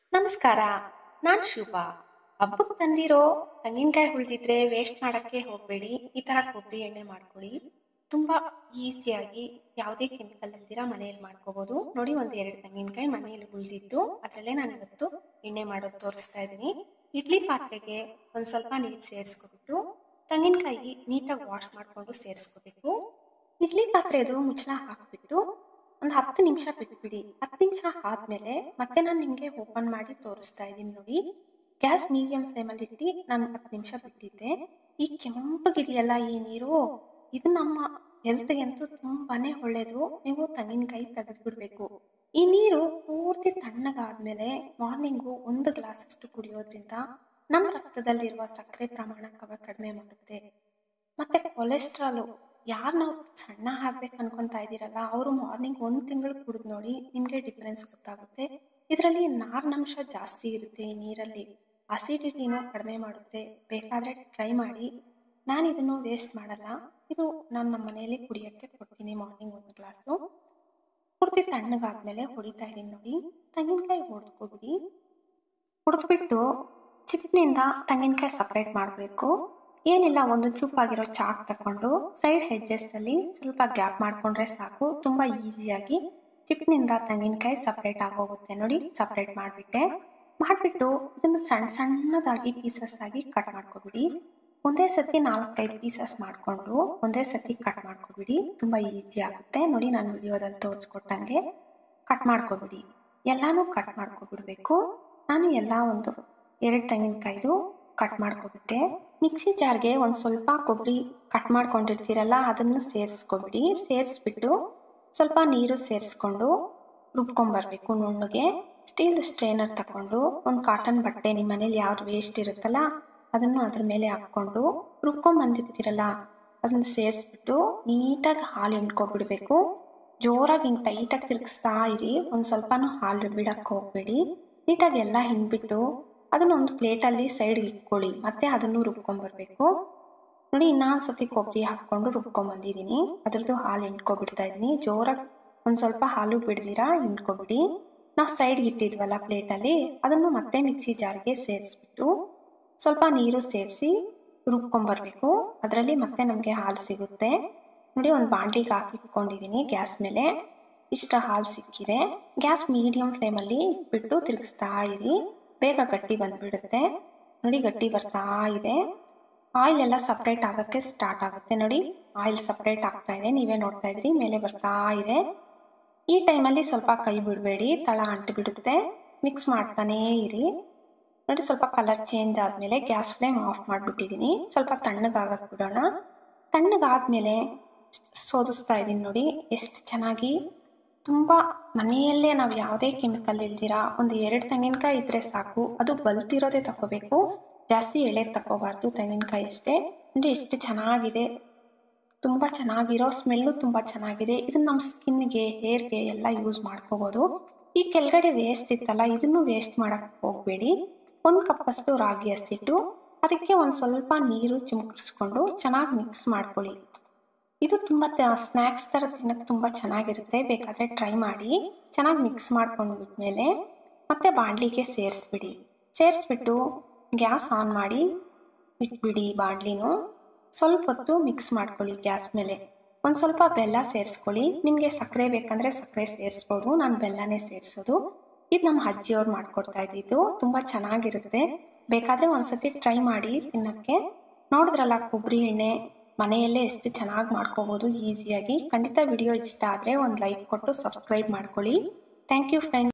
ನಮಸ್ಕಾರ ನಾನು ಶುಭ ಹಬ್ಬಕ್ಕೆ ತಂದಿರೋ ತೆಂಗಿನಕಾಯಿ ಉಳಿದಿದ್ರೆ ವೇಸ್ಟ್ ಮಾಡೋಕ್ಕೆ ಹೋಗಬೇಡಿ ಈ ಥರ ಕೊಬ್ಬರಿ ಎಣ್ಣೆ ಮಾಡ್ಕೊಳ್ಳಿ ತುಂಬ ಈಸಿಯಾಗಿ ಯಾವುದೇ ಕೆಮಿಕಲ್ ಇಲ್ದಿರ ಮನೆಯಲ್ಲಿ ಮಾಡ್ಕೋಬೋದು ನೋಡಿ ಒಂದು ಎರಡು ತೆಂಗಿನಕಾಯಿ ಮನೆಯಲ್ಲಿ ಉಳಿದಿದ್ದು ಅದರಲ್ಲೇ ನಾನು ಇವತ್ತು ಎಣ್ಣೆ ಮಾಡೋದು ತೋರಿಸ್ತಾ ಇದ್ದೀನಿ ಇಡ್ಲಿ ಪಾತ್ರೆಗೆ ಒಂದು ಸ್ವಲ್ಪ ನೀರು ಸೇರಿಸ್ಕೊಬಿಟ್ಟು ತೆಂಗಿನಕಾಯಿ ನೀಟಾಗಿ ವಾಶ್ ಮಾಡಿಕೊಂಡು ಸೇರಿಸ್ಕೋಬೇಕು ಇಡ್ಲಿ ಪಾತ್ರೆದು ಮುಚ್ಚಳ ಹಾಕ್ಬಿಟ್ಟು ಒಂದು ಹತ್ತು ನಿಮಿಷ ಬಿಟ್ಬಿಡಿ ಹತ್ತು ನಿಮಿಷ ಆದ್ಮೇಲೆ ಮತ್ತೆ ನಾನು ನಿಮಗೆ ಓಪನ್ ಮಾಡಿ ತೋರಿಸ್ತಾ ಇದ್ದೀನಿ ನೋಡಿ ಗ್ಯಾಸ್ ಮೀಡಿಯಂ ಫ್ಲೇಮಲ್ಲಿ ಇಟ್ಟು ನಾನು ಹತ್ತು ನಿಮಿಷ ಬಿಟ್ಟಿದ್ದೆ ಈ ಕೆಂಪಗಿದೆಯಲ್ಲ ಈ ನೀರು ಇದು ನಮ್ಮ ಹೆಲ್ತ್ಗಂತೂ ತುಂಬಾನೇ ಒಳ್ಳೇದು ನೀವು ತೆಂಗಿನಕಾಯಿ ತೆಗೆದು ಬಿಡಬೇಕು ಈ ನೀರು ಪೂರ್ತಿ ತಣ್ಣಗಾದ್ಮೇಲೆ ಮಾರ್ನಿಂಗು ಒಂದು ಗ್ಲಾಸ್ ಅಷ್ಟು ಕುಡಿಯೋದ್ರಿಂದ ನಮ್ಮ ರಕ್ತದಲ್ಲಿರುವ ಸಕ್ಕರೆ ಪ್ರಮಾಣ ಕವ- ಕಡಿಮೆ ಮಾಡುತ್ತೆ ಮತ್ತೆ ಕೊಲೆಸ್ಟ್ರಾಲು ಯಾರು ನಾವು ಸಣ್ಣ ಆಗ್ಬೇಕು ಅನ್ಕೊಂತಾ ಇದ್ದೀರಲ್ಲ ಅವರು ಮಾರ್ನಿಂಗ್ ಒಂದು ತಿಂಗಳು ಕುಡಿದು ನೋಡಿ ನಿಮಗೆ ಡಿಫ್ರೆನ್ಸ್ ಗೊತ್ತಾಗುತ್ತೆ ಇದರಲ್ಲಿ ನಾರಿನಂಶ ಜಾಸ್ತಿ ಇರುತ್ತೆ ಈ ನೀರಲ್ಲಿ ಅಸಿಡಿಟಿನೂ ಕಡಿಮೆ ಮಾಡುತ್ತೆ ಬೇಕಾದರೆ ಟ್ರೈ ಮಾಡಿ ನಾನು ಇದನ್ನು ವೇಸ್ಟ್ ಮಾಡಲ್ಲ ಇದು ನಾನು ನಮ್ಮ ಮನೆಯಲ್ಲಿ ಕುಡಿಯೋಕ್ಕೆ ಕೊಡ್ತೀನಿ ಮಾರ್ನಿಂಗ್ ಒಂದು ಗ್ಲಾಸು ಪೂರ್ತಿ ತಣ್ಣಗಾದ್ಮೇಲೆ ಹೊಡಿತಾ ಇದ್ದೀನಿ ನೋಡಿ ತೆಂಗಿನಕಾಯಿ ಹೊಡೆದ್ಕೊಬಿಡಿ ಹೊಡೆದ್ಬಿಟ್ಟು ಚಿಪ್ನಿಂದ ತೆಂಗಿನಕಾಯಿ ಸಪ್ರೇಟ್ ಮಾಡಬೇಕು ಏನಿಲ್ಲ ಒಂದು ಚೂಪಾಗಿರೋ ಚಾಕ್ ತಗೊಂಡು ಸೈಡ್ ಹೆಜ್ಜೆಸಲ್ಲಿ ಸ್ವಲ್ಪ ಗ್ಯಾಪ್ ಮಾಡಿಕೊಂಡ್ರೆ ಸಾಕು ತುಂಬ ಈಸಿಯಾಗಿ ಚಿಪ್ನಿಂದ ತೆಂಗಿನಕಾಯಿ ಸಪ್ರೇಟ್ ಆಗೋಗುತ್ತೆ ನೋಡಿ ಸಪ್ರೇಟ್ ಮಾಡಿಬಿಟ್ಟೆ ಮಾಡಿಬಿಟ್ಟು ಇದನ್ನು ಸಣ್ಣ ಸಣ್ಣದಾಗಿ ಪೀಸಸ್ ಆಗಿ ಕಟ್ ಮಾಡ್ಕೊಬಿಡಿ ಒಂದೇ ಸತಿ ನಾಲ್ಕೈದು ಪೀಸಸ್ ಮಾಡಿಕೊಂಡು ಒಂದೇ ಸತಿ ಕಟ್ ಮಾಡ್ಕೊಬಿಡಿ ತುಂಬ ಈಸಿ ಆಗುತ್ತೆ ನೋಡಿ ನಾನು ವಿಡಿಯೋದಲ್ಲಿ ತೋರಿಸ್ಕೊಟ್ಟಂಗೆ ಕಟ್ ಮಾಡ್ಕೊಬಿಡಿ ಎಲ್ಲಾನು ಕಟ್ ಮಾಡ್ಕೊಬಿಡ್ಬೇಕು ನಾನು ಎಲ್ಲ ಒಂದು ಎರಡು ತೆಂಗಿನಕಾಯ್ದು ಕಟ್ ಮಾಡ್ಕೊಬಿಟ್ಟೆ ಮಿಕ್ಸಿ ಜಾರ್ಗೆ ಒಂದು ಸ್ವಲ್ಪ ಕೊಬ್ಬರಿ ಕಟ್ ಮಾಡ್ಕೊಂಡಿರ್ತೀರಲ್ಲ ಅದನ್ನು ಸೇರಿಸ್ಕೊಬಿಡಿ ಸೇರಿಸ್ಬಿಟ್ಟು ಸ್ವಲ್ಪ ನೀರು ಸೇರಿಸ್ಕೊಂಡು ರುಬ್ಕೊಂಬರ್ಬೇಕು ನುಣ್ಣಗೆ ಸ್ಟೀಲ್ ಸ್ಟ್ರೈನರ್ ತಗೊಂಡು ಒಂದು ಕಾಟನ್ ಬಟ್ಟೆ ನಿಮ್ಮ ಮನೇಲಿ ಯಾವ್ದು ವೇಸ್ಟ್ ಇರುತ್ತಲ್ಲ ಅದನ್ನು ಅದ್ರ ಮೇಲೆ ಹಾಕ್ಕೊಂಡು ರುಬ್ಕೊಂಬಂದಿರ್ತೀರಲ್ಲ ಅದನ್ನು ಸೇರಿಸ್ಬಿಟ್ಟು ನೀಟಾಗಿ ಹಾಲು ಹಿಂಡ್ಕೊಬಿಡ್ಬೇಕು ಜೋರಾಗಿ ಹಿಂಗೆ ಟೈಟಾಗಿ ತಿರುಗಿಸ್ತಾ ಇರಿ ಒಂದು ಸ್ವಲ್ಪನೂ ಹಾಲು ಬಿಡಕ್ಕೆ ಹೋಗಬೇಡಿ ನೀಟಾಗಿ ಎಲ್ಲ ಹಿಂಡ್ಬಿಟ್ಟು ಅದನ್ನ ಒಂದು ಪ್ಲೇಟಲ್ಲಿ ಸೈಡ್ಗೆ ಇಟ್ಕೊಳ್ಳಿ ಮತ್ತೆ ಅದನ್ನು ರುಬ್ಕೊಂಬರ್ಬೇಕು ನೋಡಿ ಇನ್ನೊಂದು ಸತಿ ಕೊಬ್ಬರಿ ಹಾಕ್ಕೊಂಡು ರುಬ್ಕೊಂಬಂದಿದ್ದೀನಿ ಅದ್ರದ್ದು ಹಾಲು ಹಿಂಡ್ಕೊಬಿಡ್ತಾ ಇದ್ದೀನಿ ಜೋರಾಗಿ ಒಂದು ಸ್ವಲ್ಪ ಹಾಲು ಬಿಡ್ದಿರಾ ಹಿಂಡ್ಕೊಬಿಡಿ ನಾವು ಸೈಡ್ಗೆ ಇಟ್ಟಿದ್ವಲ್ಲ ಪ್ಲೇಟಲ್ಲಿ ಅದನ್ನು ಮತ್ತೆ ಮಿಕ್ಸಿ ಜಾರ್ಗೆ ಸೇರಿಸ್ಬಿಟ್ಟು ಸ್ವಲ್ಪ ನೀರು ಸೇರಿಸಿ ರುಬ್ಕೊಂಬರ್ಬೇಕು ಅದರಲ್ಲಿ ಮತ್ತೆ ನಮಗೆ ಹಾಲು ಸಿಗುತ್ತೆ ನೋಡಿ ಒಂದು ಬಾಂಡ್ಲಿಗೆ ಹಾಕಿ ಇಟ್ಕೊಂಡಿದ್ದೀನಿ ಗ್ಯಾಸ್ ಮೇಲೆ ಇಷ್ಟ ಹಾಲು ಸಿಕ್ಕಿದೆ ಗ್ಯಾಸ್ ಮೀಡಿಯಂ ಫ್ಲೇಮಲ್ಲಿ ಇಟ್ಬಿಟ್ಟು ತಿರುಗಿಸ್ತಾ ಇರಿ ಬೇಗ ಗಟ್ಟಿ ಬಂದ್ಬಿಡುತ್ತೆ ನೋಡಿ ಗಟ್ಟಿ ಬರ್ತಾ ಇದೆ ಆಯಿಲ್ ಎಲ್ಲ ಸಪ್ರೇಟ್ ಆಗೋಕ್ಕೆ ಸ್ಟಾರ್ಟ್ ಆಗುತ್ತೆ ನೋಡಿ ಆಯಿಲ್ ಸಪ್ರೇಟ್ ಆಗ್ತಾ ಇದೆ ನೀವೇ ನೋಡ್ತಾ ಇದ್ರಿ ಮೇಲೆ ಬರ್ತಾ ಇದೆ ಈ ಟೈಮಲ್ಲಿ ಸ್ವಲ್ಪ ಕೈ ಬಿಡಬೇಡಿ ತಳ ಅಂಟು ಬಿಡುತ್ತೆ ಮಿಕ್ಸ್ ಮಾಡ್ತಾನೇ ಇರಿ ನೋಡಿ ಸ್ವಲ್ಪ ಕಲರ್ ಚೇಂಜ್ ಆದಮೇಲೆ ಗ್ಯಾಸ್ ಫ್ಲೇಮ್ ಆಫ್ ಮಾಡಿಬಿಟ್ಟಿದ್ದೀನಿ ಸ್ವಲ್ಪ ತಣ್ಣಗಾಗಕ್ಕೆ ಬಿಡೋಣ ತಣ್ಣಗಾದ್ಮೇಲೆ ಸೋದಿಸ್ತಾ ಇದ್ದೀನಿ ನೋಡಿ ಎಷ್ಟು ಚೆನ್ನಾಗಿ ತುಂಬ ಮನೆಯಲ್ಲೇ ನಾವು ಯಾವುದೇ ಕೆಮಿಕಲ್ ಇಲ್ದಿರ ಒಂದು ಎರಡು ತೆಂಗಿನಕಾಯಿ ಇದ್ದರೆ ಸಾಕು ಅದು ಬಲ್ತಿರೋದೇ ತಗೋಬೇಕು ಜಾಸ್ತಿ ಎಳೆ ತಗೋಬಾರ್ದು ತೆಂಗಿನಕಾಯಿ ಅಷ್ಟೇ ಅಂದರೆ ಎಷ್ಟು ಚೆನ್ನಾಗಿದೆ ತುಂಬ ಚೆನ್ನಾಗಿರೋ ಸ್ಮೆಲ್ಲು ತುಂಬ ಚೆನ್ನಾಗಿದೆ ಇದನ್ನು ನಮ್ಮ ಸ್ಕಿನ್ಗೆ ಹೇರ್ಗೆ ಎಲ್ಲ ಯೂಸ್ ಮಾಡ್ಕೋಬೋದು ಈ ಕೆಳಗಡೆ ವೇಸ್ಟ್ ಇತ್ತಲ್ಲ ಇದನ್ನು ವೇಸ್ಟ್ ಮಾಡೋಕ್ಕೆ ಹೋಗಬೇಡಿ ಒಂದು ಕಪ್ಪಷ್ಟು ರಾಗಿ ಹಸಿಟ್ಟು ಅದಕ್ಕೆ ಒಂದು ಸ್ವಲ್ಪ ನೀರು ಚಿಮ್ಕಿಸ್ಕೊಂಡು ಚೆನ್ನಾಗಿ ಮಿಕ್ಸ್ ಮಾಡ್ಕೊಳ್ಳಿ ಇದು ತುಂಬ ಸ್ನ್ಯಾಕ್ಸ್ ಥರ ತಿನ್ನೋಕ್ಕೆ ತುಂಬ ಚೆನ್ನಾಗಿರುತ್ತೆ ಬೇಕಾದರೆ ಟ್ರೈ ಮಾಡಿ ಚೆನ್ನಾಗಿ ಮಿಕ್ಸ್ ಮಾಡ್ಕೊಂಡ್ಬಿಟ್ಮೇಲೆ ಮತ್ತೆ ಬಾಣಲಿಗೆ ಸೇರಿಸ್ಬಿಡಿ ಸೇರಿಸ್ಬಿಟ್ಟು ಗ್ಯಾಸ್ ಆನ್ ಮಾಡಿ ಇಟ್ಬಿಡಿ ಬಾಣಲಿನೂ ಸ್ವಲ್ಪ ಹೊತ್ತು ಮಿಕ್ಸ್ ಮಾಡ್ಕೊಳ್ಳಿ ಗ್ಯಾಸ್ ಮೇಲೆ ಒಂದು ಸ್ವಲ್ಪ ಬೆಲ್ಲ ಸೇರಿಸ್ಕೊಳ್ಳಿ ನಿಮಗೆ ಸಕ್ಕರೆ ಬೇಕಂದರೆ ಸಕ್ಕರೆ ಸೇರಿಸ್ಬೋದು ನಾನು ಬೆಲ್ಲನೇ ಸೇರಿಸೋದು ಇದು ನಮ್ಮ ಅಜ್ಜಿಯವ್ರು ಮಾಡ್ಕೊಡ್ತಾ ಇದ್ದಿದ್ದು ತುಂಬ ಚೆನ್ನಾಗಿರುತ್ತೆ ಬೇಕಾದರೆ ಒಂದ್ಸತಿ ಟ್ರೈ ಮಾಡಿ ತಿನ್ನೋಕ್ಕೆ ನೋಡಿದ್ರಲ್ಲ ಕೊಬ್ಬರಿ ಎಣ್ಣೆ ಮನೆಯಲ್ಲೇ ಎಷ್ಟು ಚೆನ್ನಾಗಿ ಮಾಡ್ಕೋಬೋದು ಈಸಿಯಾಗಿ ಖಂಡಿತ ವಿಡಿಯೋ ಇಷ್ಟ ಆದರೆ ಒಂದು ಲೈಕ್ ಕೊಟ್ಟು ಸಬ್ಸ್ಕ್ರೈಬ್ ಮಾಡ್ಕೊಳ್ಳಿ ಥ್ಯಾಂಕ್ ಯು ಫ್ರೆಂಡ್ಸ್